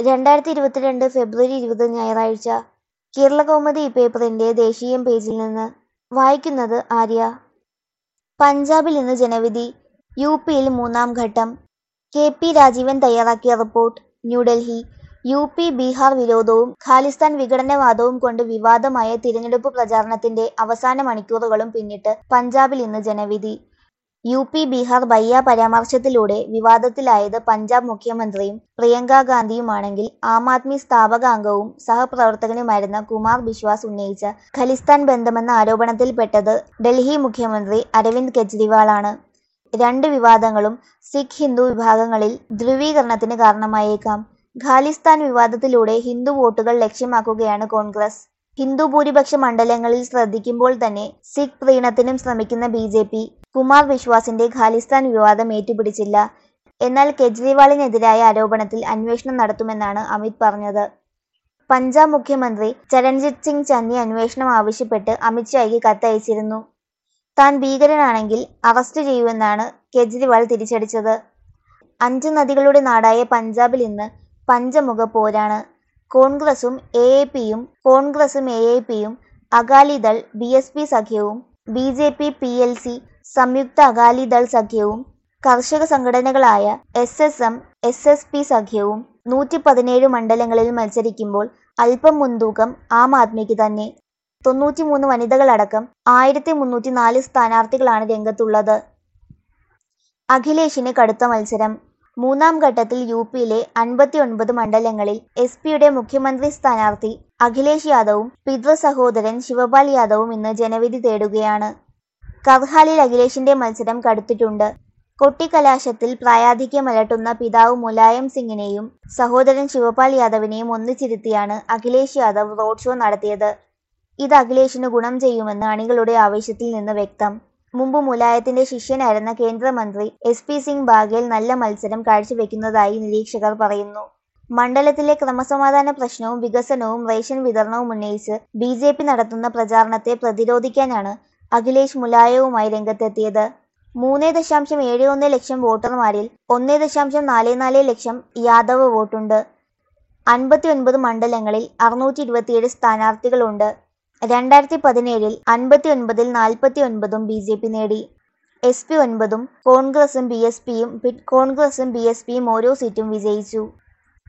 രണ്ടായിരത്തി ഇരുപത്തിരണ്ട് ഫെബ്രുവരി ഇരുപത് ഞായറാഴ്ച കേരളകൗമുദി പേപ്പറിന്റെ ദേശീയം പേജിൽ നിന്ന് വായിക്കുന്നത് ആര്യ പഞ്ചാബിൽ ഇന്ന് ജനവിധി യു പിയിൽ മൂന്നാം ഘട്ടം കെ പി രാജീവൻ തയ്യാറാക്കിയ report New Delhi U P Bihar വിരോധവും ഖാലിസ്ഥാൻ വിഘടനവാദവും കൊണ്ട് വിവാദമായ തിരഞ്ഞെടുപ്പ് പ്രചാരണത്തിന്റെ അവസാന മണിക്കൂറുകളും പിന്നിട്ട് പഞ്ചാബിൽ ഇന്ന് ജനവിധി യു പി ബീഹാർ ബയ്യ പരാമർശത്തിലൂടെ വിവാദത്തിലായത് പഞ്ചാബ് മുഖ്യമന്ത്രിയും പ്രിയങ്ക ഗാന്ധിയുമാണെങ്കിൽ ആം ആദ്മി സ്ഥാപക അംഗവും സഹപ്രവർത്തകനുമായിരുന്ന കുമാർ ബിശ്വാസ് ഉന്നയിച്ച ഖലിസ്ഥാൻ ബന്ധമെന്ന ആരോപണത്തിൽപ്പെട്ടത് ഡൽഹി മുഖ്യമന്ത്രി അരവിന്ദ് കെജ്രിവാളാണ് രണ്ട് വിവാദങ്ങളും സിഖ് ഹിന്ദു വിഭാഗങ്ങളിൽ ധ്രുവീകരണത്തിന് കാരണമായേക്കാം ഖാലിസ്ഥാൻ വിവാദത്തിലൂടെ ഹിന്ദു വോട്ടുകൾ ലക്ഷ്യമാക്കുകയാണ് കോൺഗ്രസ് ഹിന്ദു ഭൂരിപക്ഷ മണ്ഡലങ്ങളിൽ ശ്രദ്ധിക്കുമ്പോൾ തന്നെ സിഖ് പ്രീണത്തിനും ശ്രമിക്കുന്ന ബി ജെ പി കുമാർ വിശ്വാസിന്റെ ഖാലിസ്ഥാൻ വിവാദം ഏറ്റുപിടിച്ചില്ല എന്നാൽ കെജ്രിവാളിനെതിരായ ആരോപണത്തിൽ അന്വേഷണം നടത്തുമെന്നാണ് അമിത് പറഞ്ഞത് പഞ്ചാബ് മുഖ്യമന്ത്രി ചരൺജിത് സിംഗ് ചന്നി അന്വേഷണം ആവശ്യപ്പെട്ട് അമിത്ഷായ്ക്ക് കത്തയച്ചിരുന്നു താൻ ഭീകരനാണെങ്കിൽ അറസ്റ്റ് ചെയ്യുമെന്നാണ് കെജ്രിവാൾ തിരിച്ചടിച്ചത് അഞ്ച് നദികളുടെ നാടായ പഞ്ചാബിൽ ഇന്ന് പഞ്ചമുഖ പോരാണ് കോൺഗ്രസും എ എ പിയും കോൺഗ്രസും എ എ പിയും അകാലിദൾ ബി എസ് പി സഖ്യവും B J P P L C സംയുക്ത അകാലിദൾ സഖ്യവും കർഷക സംഘടനകളായ S S M S S P സഖ്യവും നൂറ്റി പതിനേഴ് മണ്ഡലങ്ങളിൽ മത്സരിക്കുമ്പോൾ അല്പം മുൻതൂക്കം ആം ആദ്മിക്ക് തന്നെ തൊണ്ണൂറ്റിമൂന്ന് വനിതകളടക്കം ആയിരത്തി മുന്നൂറ്റി നാല് സ്ഥാനാർത്ഥികളാണ് രംഗത്തുള്ളത് അഖിലേഷിന് കടുത്ത മത്സരം മൂന്നാം ഘട്ടത്തിൽ യു പിയിലെ അൻപത്തി ഒൻപത് മണ്ഡലങ്ങളിൽ എസ് പിയുടെ മുഖ്യമന്ത്രി സ്ഥാനാർത്ഥി അഖിലേഷ് യാദവും പിതൃ സഹോദരൻ ശിവപാൽ യാദവും ഇന്ന് ജനവിധി തേടുകയാണ് കർഹാലിൽ അഖിലേഷിന്റെ മത്സരം കടുത്തിട്ടുണ്ട് കൊട്ടിക്കലാശത്തിൽ പ്രായാധിക്യമലട്ടുന്ന പിതാവ് മുലായം സിംഗിനെയും സഹോദരൻ ശിവപാൽ യാദവിനെയും ഒന്നിച്ചിരുത്തിയാണ് അഖിലേഷ് യാദവ് റോഡ് ഷോ നടത്തിയത് ഇത് അഖിലേഷിന് ഗുണം ചെയ്യുമെന്ന് അണികളുടെ ആവേശത്തിൽ നിന്ന് വ്യക്തം മുമ്പ് മുലായത്തിന്റെ ശിഷ്യനായിരുന്ന കേന്ദ്രമന്ത്രി എസ് പി സിംഗ് ബാഗേൽ നല്ല മത്സരം കാഴ്ചവെക്കുന്നതായി നിരീക്ഷകർ പറയുന്നു മണ്ഡലത്തിലെ ക്രമസമാധാന പ്രശ്നവും വികസനവും റേഷൻ വിതരണവും ഉന്നയിച്ച് ബി ജെ പി നടത്തുന്ന പ്രചാരണത്തെ പ്രതിരോധിക്കാനാണ് അഖിലേഷ് മുലായവുമായി രംഗത്തെത്തിയത് മൂന്ന് ദശാംശം ഏഴ് ഒന്ന് ലക്ഷം വോട്ടർമാരിൽ ഒന്ന് ദശാംശം നാല് നാല് ലക്ഷം യാദവ് വോട്ടുണ്ട് അൻപത്തി ഒൻപത് മണ്ഡലങ്ങളിൽ അറുന്നൂറ്റി ഇരുപത്തിയേഴ് സ്ഥാനാർത്ഥികളുണ്ട് രണ്ടായിരത്തി പതിനേഴിൽ അൻപത്തി ഒൻപതിൽ നാൽപ്പത്തി ഒൻപതും ബി ജെ പി നേടി എസ് പി ഒൻപതും കോൺഗ്രസും ബി എസ് പിയും കോൺഗ്രസും ബി എസ് പിയും ഓരോ സീറ്റും വിജയിച്ചു